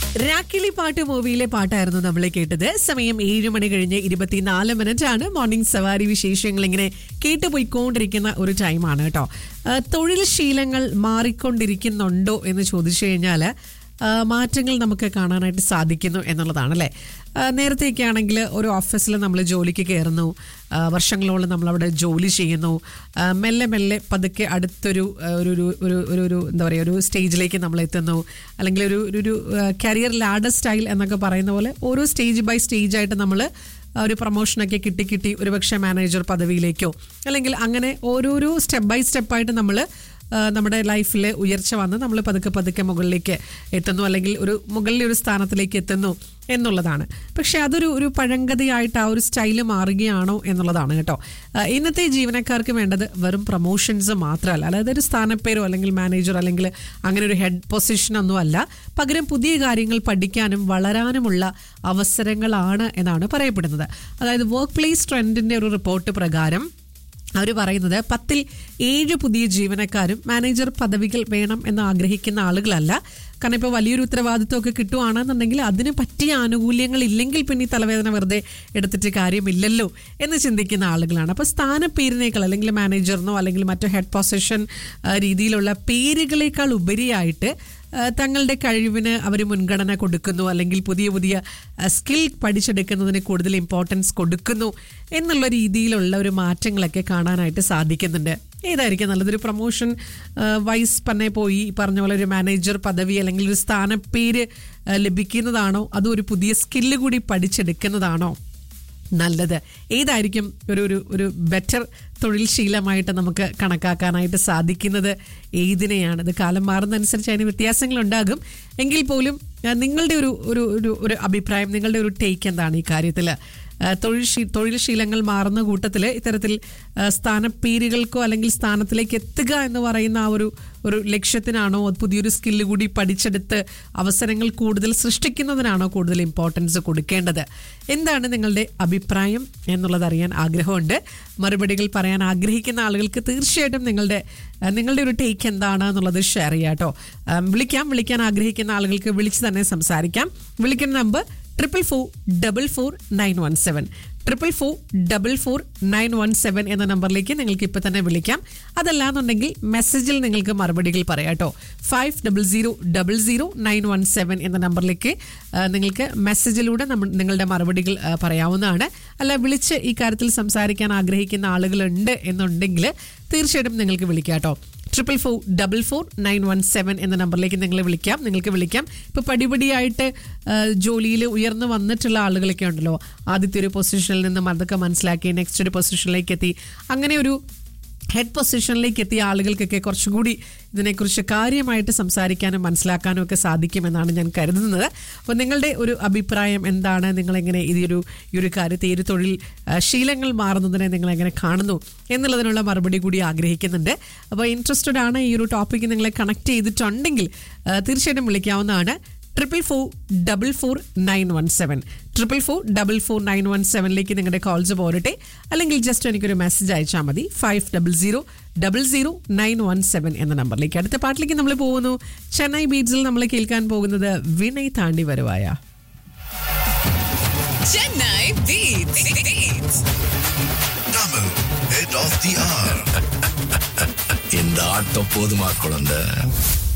രാക്കിളി പാട്ട് മൂവിയിലെ പാട്ടായിരുന്നു നമ്മൾ കേട്ടത് സമയം ഏഴ് മണി കഴിഞ്ഞ് ഇരുപത്തിനാല് മിനിറ്റ് ആണ് മോർണിംഗ് സവാരി വിശേഷങ്ങൾ ഇങ്ങനെ കേട്ടുപോയിക്കൊണ്ടിരിക്കുന്ന ഒരു ടൈമാണ് കേട്ടോ ആ, തൊഴിൽ ശീലങ്ങൾ മാറിക്കൊണ്ടിരിക്കുന്നുണ്ടോ എന്ന് ചോദിച്ചു കഴിഞ്ഞാൽ മാറ്റങ്ങൾ നമുക്ക് കാണാനായിട്ട് സാധിക്കുന്നു എന്നുള്ളതാണ് അല്ലേ ആ, നേരത്തെയൊക്കെ ആണെങ്കിൽ ഒരു ഓഫീസിൽ നമ്മൾ ജോലിക്ക് കയറുന്നു ആ, വർഷങ്ങളോളം നമ്മൾ അവിടെ ജോലി ചെയ്യുന്നു ആ, മെല്ലെ മെല്ലെ പതുക്കെ അടുത്തൊരു ആ, ഒരു ഒരു ഒരു ഒരു ഒരു എന്താ പറയുക ഒരു സ്റ്റേജിലേക്ക് നമ്മൾ എത്തുന്നു അല്ലെങ്കിൽ ഒരു ഒരു- ഒരു കരിയർ ലാഡർ സ്റ്റൈൽ എന്നൊക്കെ പറയുന്ന പോലെ ഓരോ സ്റ്റേജ് ബൈ സ്റ്റേജ് ആയിട്ട് നമ്മൾ ഒരു പ്രൊമോഷനൊക്കെ കിട്ടി കിട്ടി ഒരുപക്ഷെ മാനേജർ പദവിയിലേക്കോ അല്ലെങ്കിൽ അങ്ങനെ ഓരോരോ സ്റ്റെപ്പ് ബൈ സ്റ്റെപ്പായിട്ട് നമ്മൾ നമ്മുടെ ലൈഫിൽ ഉയർച്ച വന്ന് നമ്മൾ പതുക്കെ പതുക്കെ മുകളിലേക്ക് എത്തുന്നു അല്ലെങ്കിൽ ഒരു മുകളിലെ ഒരു സ്ഥാനത്തിലേക്ക് എത്തുന്നു എന്നുള്ളതാണ് പക്ഷെ അതൊരു ഒരു പഴങ്കതയായിട്ട് ആ ഒരു സ്റ്റൈല് മാറുകയാണോ എന്നുള്ളതാണ് കേട്ടോ ആ, ഇന്നത്തെ ജീവനക്കാർക്ക് വേണ്ടത് വെറും പ്രൊമോഷൻസ് മാത്രമല്ല അതായത് ഒരു സ്ഥാനപ്പേരോ അല്ലെങ്കിൽ മാനേജർ അല്ലെങ്കിൽ അങ്ങനെ ഒരു ഹെഡ് പൊസിഷനൊന്നും അല്ല പകരം പുതിയ കാര്യങ്ങൾ പഠിക്കാനും വളരാനുമുള്ള അവസരങ്ങളാണ് എന്നാണ് പറയപ്പെടുന്നത് അതായത് വർക്ക് പ്ലേസ് ട്രെൻഡിൻ്റെ ഒരു റിപ്പോർട്ട് പ്രകാരം അവർ പറയുന്നത് പത്തിൽ ഏഴ് പുതിയ ജീവനക്കാരും മാനേജർ പദവികൾ വേണം എന്ന് ആഗ്രഹിക്കുന്ന ആളുകളല്ല കാരണം ഇപ്പോൾ വലിയൊരു ഉത്തരവാദിത്വമൊക്കെ കിട്ടുവാണെന്നുണ്ടെങ്കിൽ അതിന് പറ്റിയ ആനുകൂല്യങ്ങൾ ഇല്ലെങ്കിൽ പിന്നെ ഈ തലവേദന വെറുതെ എടുത്തിട്ട് കാര്യമില്ലല്ലോ എന്ന് ചിന്തിക്കുന്ന ആളുകളാണ് അപ്പോൾ സ്ഥാനപ്പേരിനേക്കാൾ അല്ലെങ്കിൽ മാനേജറിനോ അല്ലെങ്കിൽ മറ്റോ ഹെഡ് പൊസിഷൻ രീതിയിലുള്ള പേരുകളേക്കാൾ ഉപരിയായിട്ട് ആ, തങ്ങളുടെ കഴിവിന് അവർ മുൻഗണന കൊടുക്കുന്നു അല്ലെങ്കിൽ പുതിയ പുതിയ സ്കിൽ പഠിച്ചെടുക്കുന്നതിന് കൂടുതൽ ഇമ്പോർട്ടൻസ് കൊടുക്കുന്നു എന്നുള്ള രീതിയിലുള്ള ഒരു മാറ്റങ്ങളൊക്കെ കാണാനായിട്ട് സാധിക്കുന്നുണ്ട് ഏതായിരിക്കും നല്ലതൊരു പ്രൊമോഷൻ വൈസ് തന്നെ പോയി ഈ പറഞ്ഞ പോലെ ഒരു മാനേജർ പദവി അല്ലെങ്കിൽ ഒരു സ്ഥാനപ്പേര് ആ, ലഭിക്കുന്നതാണോ അതോ ഒരു പുതിയ സ്കില്ല് കൂടി പഠിച്ചെടുക്കുന്നതാണോ നല്ലത് ഏതായിരിക്കും ഒരു ഒരു ഒരു ബെറ്റർ തൊഴിൽ ശീലമായിട്ട് നമുക്ക് കണക്കാക്കാനായിട്ട് സാധിക്കുന്നത് ഏതിനെയാണ് ഇത് കാലം മാറുന്നതനുസരിച്ച് അതിന് വ്യത്യാസങ്ങളുണ്ടാകും എങ്കിൽ പോലും ആ, നിങ്ങളുടെ ഒരു ഒരു ഒരു ഒരു അഭിപ്രായം നിങ്ങളുടെ ഒരു ടേക്ക് എന്താണ് ഈ കാര്യത്തിൽ തൊഴിൽ ശീ തൊഴിൽ ശീലങ്ങൾ മാറുന്ന കൂട്ടത്തിൽ ഇത്തരത്തിൽ ആ, സ്ഥാനപ്പേരുകൾക്കോ അല്ലെങ്കിൽ സ്ഥാനത്തിലേക്ക് എത്തുക എന്ന് പറയുന്ന ആ ഒരു ഒരു ലക്ഷ്യത്തിനാണോ അത് പുതിയൊരു സ്കില്ല് കൂടി പഠിച്ചെടുത്ത് അവസരങ്ങൾ കൂടുതൽ സൃഷ്ടിക്കുന്നതിനാണോ കൂടുതൽ ഇമ്പോർട്ടൻസ് കൊടുക്കേണ്ടത് എന്താണ് നിങ്ങളുടെ അഭിപ്രായം എന്നുള്ളത് അറിയാൻ ആഗ്രഹമുണ്ട് മറുപടികൾ പറയാൻ ആഗ്രഹിക്കുന്ന ആളുകൾക്ക് തീർച്ചയായിട്ടും നിങ്ങളുടെ ആ, നിങ്ങളുടെ ഒരു ടേക്ക് എന്താണ് എന്നുള്ളത് ഷെയർ ചെയ്യാം കേട്ടോ ആ, വിളിക്കാം വിളിക്കാൻ ആഗ്രഹിക്കുന്ന ആളുകൾക്ക് വിളിച്ച് തന്നെ സംസാരിക്കാം വിളിക്കുന്ന number triple four double four nine one seven triple four double four nine one seven എന്ന നമ്പറിലേക്ക് നിങ്ങൾക്ക് ഇപ്പം തന്നെ വിളിക്കാം അതല്ലാന്നുണ്ടെങ്കിൽ മെസ്സേജിൽ നിങ്ങൾക്ക് മറുപടികൾ പറയാം കേട്ടോ five double zero double zero nine one seven എന്ന നമ്പറിലേക്ക് ആ, നിങ്ങൾക്ക് മെസ്സേജിലൂടെ നമ്മൾ നിങ്ങളുടെ മറുപടികൾ ആ, പറയാവുന്നതാണ് അല്ല വിളിച്ച് ഈ കാര്യത്തിൽ സംസാരിക്കാൻ ആഗ്രഹിക്കുന്ന ആളുകളുണ്ട് എന്നുണ്ടെങ്കിൽ തീർച്ചയായിട്ടും നിങ്ങൾക്ക് വിളിക്കാം കേട്ടോ triple four double four nine one seven എന്ന നമ്പറിലേക്ക് നിങ്ങൾ വിളിക്കാം നിങ്ങൾക്ക് വിളിക്കാം ഇപ്പോൾ പടിപടിയായിട്ട് ജോലിയിൽ ഉയർന്നു വന്നിട്ടുള്ള ആളുകളൊക്കെ ഉണ്ടല്ലോ ആദ്യത്തെ ഒരു പൊസിഷനിൽ നിന്നും അതൊക്കെ മനസ്സിലാക്കി നെക്സ്റ്റ് ഒരു പൊസിഷനിലേക്ക് എത്തി അങ്ങനെ ഒരു ഹെഡ് പൊസിഷനിലേക്ക് എത്തിയ ആളുകൾക്കൊക്കെ കുറച്ചുകൂടി ഇതിനെക്കുറിച്ച് കാര്യമായിട്ട് സംസാരിക്കാനും മനസ്സിലാക്കാനും ഒക്കെ സാധിക്കുമെന്നാണ് ഞാൻ കരുതുന്നത് അപ്പോൾ നിങ്ങളുടെ ഒരു അഭിപ്രായം എന്താണ് നിങ്ങളെങ്ങനെ ഈ ഒരു ഈ ഒരു കാര്യത്തെ ഈ ഒരു തൊഴിൽ ആ, ശീലങ്ങൾ മാറുന്നതിനെ നിങ്ങൾ എങ്ങനെ കാണുന്നു എന്നുള്ളതിനുള്ള മറുപടി കൂടി ആഗ്രഹിക്കുന്നുണ്ട് അപ്പോൾ ഇൻട്രസ്റ്റഡ് ആണ് ഈ ഒരു ടോപ്പിക്ക് നിങ്ങളെ കണക്ട് ചെയ്തിട്ടുണ്ടെങ്കിൽ ആ, തീർച്ചയായിട്ടും വിളിക്കാവുന്നതാണ് triple four double four nine one seven triple four double four nine one സെവനിലേക്ക് നിങ്ങളുടെ കോൾസ് പോരട്ടെ അല്ലെങ്കിൽ ജസ്റ്റ് എനിക്കൊരു മെസ്സേജ് അയച്ചാൽ മതി five double zero double zero nine one seven എന്ന നമ്പറിലേക്ക് അടുത്ത പാട്ടിലേക്ക് നമ്മൾ പോകുന്നു ചെന്നൈ ബീച്ചിൽ നമ്മൾ കേൾക്കാൻ പോകുന്നത് വിനയ് താണ്ടി വരുവായ Chennai Beats. Beats. Tamil, head of the hour. இந்த ஆட்டம் போதுமா குழந்தை